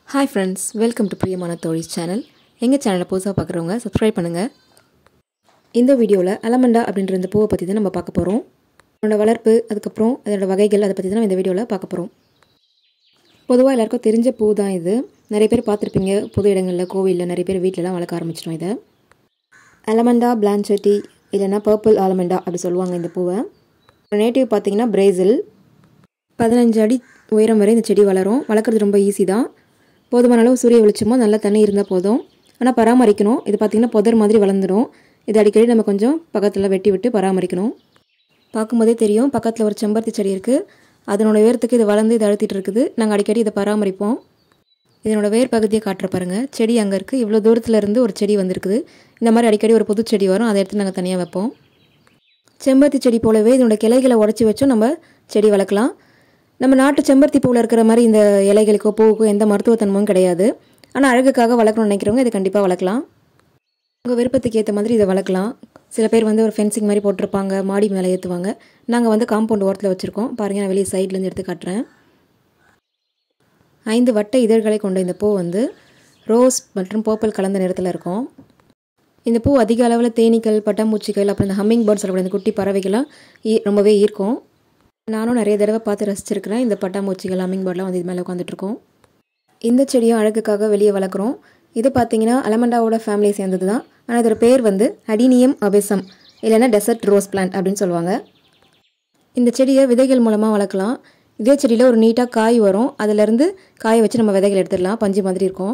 hi friends welcome to பிரியமான தோழிஸ் channel எங்கள் சேனலை புதுசாக பார்க்குறவங்க சப்ஸ்கிரைப் பண்ணுங்கள் இந்த வீடியோவில் அலமண்டா அப்படின்ற இந்த பூவை பற்றி தான் நம்ம பார்க்க போகிறோம் அதோட வளர்ப்பு அதுக்கப்புறம் அதோட வகைகள் அதை பற்றி தான் நம்ம இந்த வீடியோவில் பார்க்க போகிறோம் பொதுவாக எல்லாருக்கும் தெரிஞ்ச பூ தான் இது நிறைய பேர் பார்த்துருப்பீங்க பொது இடங்களில் கோவிலில் நிறைய பேர் வீட்டிலலாம் வளர்க்க ஆரம்பிச்சிட்டோம் இதை அலமண்டா பிளான்செட்டி இல்லைன்னா பர்பிள் ஆலமண்டா அப்படி சொல்லுவாங்க இந்த பூவை நேட்டிவ் பார்த்தீங்கன்னா பிரேசில் பதினஞ்சு அடி உயரம் வரை இந்த செடி வளரும் வளர்க்குறது ரொம்ப ஈஸி தான் போதுமான அளவு சூரிய வெளிச்சமோ நல்லா தண்ணி இருந்தால் போதும் ஆனால் பராமரிக்கணும் இது பார்த்திங்கன்னா புதர் மாதிரி வளர்ந்துடும் இது அடிக்கடி நம்ம கொஞ்சம் பக்கத்தில் வெட்டி விட்டு பராமரிக்கணும் பார்க்கும்போதே தெரியும் பக்கத்தில் ஒரு செம்பருத்தி செடி இருக்குது அதனோட உயரத்துக்கு இது வளர்ந்து இது அழுத்திட்டு இருக்குது நாங்கள் அடிக்கடி இதை பராமரிப்போம் இதனோட வேர் பகுதியை காட்டுற பாருங்க செடி அங்கே இருக்குது இவ்வளோ தூரத்தில் இருந்து ஒரு செடி வந்திருக்குது இந்த மாதிரி அடிக்கடி ஒரு புது செடி வரும் அதை எடுத்து நாங்கள் தனியாக வைப்போம் செம்பருத்தி செடி போலவே இதனோட கிளைகளை உடச்சி வச்சும் நம்ம செடி வளர்க்கலாம் நம்ம நாட்டு செம்பருத்தி பூவில் இருக்கிற மாதிரி இந்த இலைகளுக்கோ பூவுக்கோ எந்த மருத்துவத்தன்மையும் கிடையாது ஆனால் அழகுக்காக வளர்க்கணும்னு நினைக்கிறவங்க இதை கண்டிப்பாக வளர்க்கலாம் உங்கள் விருப்பத்துக்கு ஏற்ற மாதிரி இதை வளர்க்கலாம் சில பேர் வந்து ஒரு ஃபென்சிங் மாதிரி போட்டிருப்பாங்க மாடி மேலே ஏற்றுவாங்க நாங்கள் வந்து காம்பவுண்ட் ஓரத்தில் வச்சுருக்கோம் பாருங்கள் நான் வெளியே சைட்லேருந்து எடுத்து காட்டுறேன் ஐந்து வட்ட இதழ்களை கொண்ட இந்த பூ வந்து ரோஸ் மற்றும் பர்பிள் கலந்த நிறத்தில் இருக்கும் இந்த பூ அதிக அளவில் தேனீக்கள் பட்டாம்பூச்சிகள் அப்புறம் இந்த ஹம்மிங் பேர்ட்ஸ் சொல்லக்கூடிய இந்த குட்டி பறவைகள்லாம் ஈ ரொம்பவே ஈர்க்கும் நானும் நிறைய தடவை பார்த்து ரசிச்சிருக்கிறேன் இந்த பட்டாம்பூச்சிகள் ஹம்மிங் பேர்ட்லாம் வந்து இது மேலே உட்காந்துட்ருக்கோம் இந்த செடியும் அழகுக்காக வெளியே வளர்க்குறோம் இது பார்த்தீங்கன்னா அலமண்டாவோட ஃபேமிலியை சேர்ந்தது தான் ஆனால் இதோட பேர் வந்து அடினியம் அபெசம் இல்லைன்னா டெசர்ட் ரோஸ் பிளான்ட் அப்படின்னு சொல்லுவாங்க இந்த செடியை விதைகள் மூலமாக வளர்க்கலாம் இதே செடியில் ஒரு நீட்டாக காய் வரும் அதிலேருந்து காயை வச்சு நம்ம விதைகள் எடுத்துடலாம் பஞ்சு மாதிரி இருக்கும்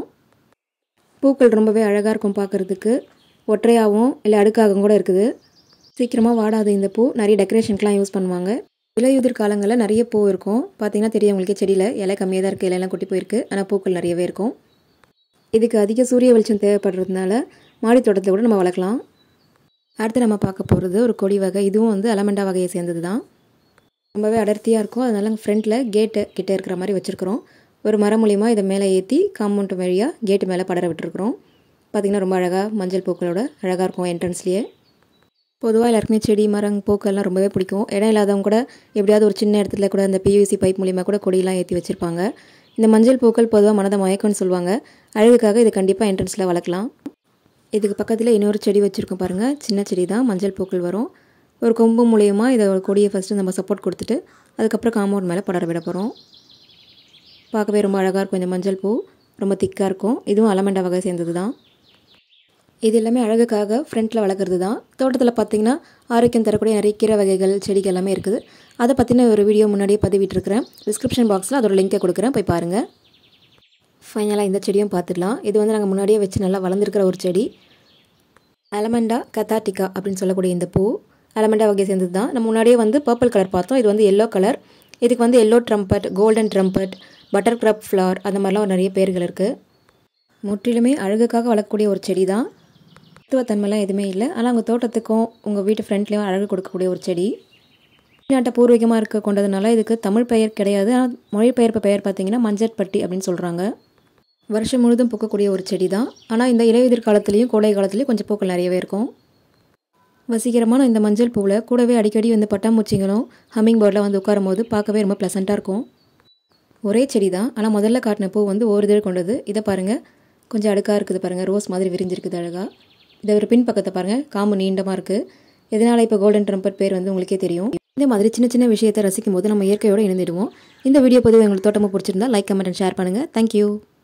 பூக்கள் ரொம்பவே அழகாக இருக்கும் பார்க்குறதுக்கு ஒற்றையாகவும் இல்லை அடுக்காகவும் கூட இருக்குது சீக்கிரமாக வாடாது இந்த பூ நிறைய டெக்கரேஷனுக்குலாம் யூஸ் பண்ணுவாங்க இலையுதிர் காலங்களில் நிறைய பூ இருக்கும் பார்த்தீங்கன்னா தெரியும் உங்களுக்கு செடியில் இலை கம்மியாக தான் இருக்குது இலையெல்லாம் குட்டி போயிருக்கு ஆனால் பூக்கள் நிறையவே இருக்கும் இதுக்கு அதிக சூரிய வெளிச்சம் தேவைப்படுறதுனால மாடி தோட்டத்தில் கூட நம்ம வளர்க்கலாம் அடுத்து நம்ம பார்க்க போகிறது ஒரு கொடி வகை இதுவும் வந்து அலமண்டா வகையை சேர்ந்தது தான் ரொம்பவே அடர்த்தியாக இருக்கும் அதனால ஃப்ரண்ட்டில் கேட்டு கிட்டே இருக்கிற மாதிரி வச்சுருக்கிறோம் ஒரு மரம் மூலியமாக இதை மேலே ஏற்றி காம்பவுண்ட் வழியாக கேட்டு மேலே படர விட்டுருக்குறோம் பார்த்திங்கன்னா ரொம்ப அழகாக மஞ்சள் பூக்களோட அழகாக இருக்கும் என்ட்ரன்ஸ்லேயே பொதுவாக எல்லாருக்குமே செடி மரம் பூக்கள்லாம் ரொம்பவே பிடிக்கும் இடம் இல்லாதவங்க கூட எப்படியாவது ஒரு சின்ன இடத்துல கூட அந்த பியூசி பைப் மூலிமா கூட கொடியெல்லாம் ஏற்றி வச்சுருப்பாங்க இந்த மஞ்சள் பூக்கள் பொதுவாக மனதை மயக்கம்னு சொல்லுவாங்க அழகுக்காக இது கண்டிப்பாக என்ட்ரன்ஸில் வளர்க்கலாம் இதுக்கு பக்கத்தில் இன்னொரு செடி வச்சுருக்கோம் பாருங்கள் சின்ன செடி தான் மஞ்சள் பூக்கள் வரும் ஒரு கொம்பு மூலியமாக இதை ஒரு கொடியை ஃபஸ்ட்டு நம்ம சப்போர்ட் கொடுத்துட்டு அதுக்கப்புறம் காம்பவுண்ட் மேலே படர விட போகிறோம் பார்க்கவே ரொம்ப அழகாக இருக்கும் இந்த மஞ்சள் பூ ரொம்ப திக்காக இருக்கும் இதுவும் அலமண்டா வகை சேர்ந்தது தான் இது எல்லாமே அழகுக்காக ஃப்ரண்ட்டில் வளர்க்குறது தான் தோட்டத்தில் பார்த்திங்கன்னா ஆரோக்கியம் தரக்கூடிய நிறைய கீரை வகைகள் செடிகள் எல்லாமே இருக்குது அதை பற்றின ஒரு வீடியோ முன்னாடியே பதிவிட்டிருக்கிறேன் டிஸ்கிரிப்ஷன் பாக்ஸில் அதோட லிங்கை கொடுக்குறேன் போய் பாருங்கள் ஃபைனலாக இந்த செடியும் பார்த்துடலாம் இது வந்து நாங்கள் முன்னாடியே வச்சு நல்லா வளர்ந்துருக்கிற ஒரு செடி அலமண்டா கத்தாட்டிக்கா அப்படின்னு சொல்லக்கூடிய இந்த பூ அலமண்டா வகையை சேர்ந்தது தான் நம்ம முன்னாடியே வந்து பர்பிள் கலர் பார்த்தோம் இது வந்து எல்லோ கலர் இதுக்கு வந்து yellow trumpet golden trumpet butter கிரப் ஃப்ளவர் அந்த மாதிரிலாம் நிறைய பேர்கள் இருக்குது முற்றிலுமே அழகுக்காக வளர்க்கக்கூடிய ஒரு செடி தான் மருத்துவத்தன்மைலாம் எதுவுமே இல்லை ஆனால் உங்கள் தோட்டத்துக்கும் உங்கள் வீட்டு ஃப்ரெண்ட்லேயும் அழகு கொடுக்கக்கூடிய ஒரு செடி நாட்டை பூர்வீகமாக இருக்க கொண்டதுனால இதுக்கு தமிழ் பெயர் கிடையாது ஆனால் மொழிபெயர்ப்பு பெயர் பார்த்தீங்கன்னா மஞ்சட்பட்டி அப்படின்னு சொல்கிறாங்க வருஷம் முழுதும் பூக்கக்கூடிய ஒரு செடி தான் ஆனால் இந்த இலையுதிர் காலத்துலேயும் கோடை காலத்துலேயும் கொஞ்சம் பூக்கள் நிறையவே இருக்கும் வசீகரமான இந்த மஞ்சள் பூவில் கூடவே அடிக்கடி வந்து பட்டாம்பூச்சிங்களும் ஹம்மிங் பேர்டில் வந்து உட்காரும் போது பார்க்கவே ரொம்ப ப்ளசண்ட்டாக இருக்கும் ஒரே செடி தான் ஆனால் முதல்ல காட்டின பூ வந்து ஒரு இதழ் கொண்டது இதை பாருங்கள் கொஞ்சம் அடுக்காக இருக்குது பாருங்கள் ரோஸ் மாதிரி விரிஞ்சிருக்குது அழகாக இதை ஒரு பின் பக்கத்தை பாருங்கள் காம்பு நீண்டமாக இருக்குது எதனால் இப்போ கோல்டன் ட்ரம்பட் பேர் வந்து உங்களுக்கே தெரியும் இந்த மாதிரி சின்ன சின்ன விஷயத்தை ரசிக்கும் போது நம்ம இயற்கையோடு இணைந்துடுவோம் இந்த வீடியோ பொதுவாக உங்களுக்கு தோட்டமாக பிடிச்சிருந்தா லைக் கமெண்ட் அண்ட் ஷேர் பண்ணுங்கள் தேங்க்யூ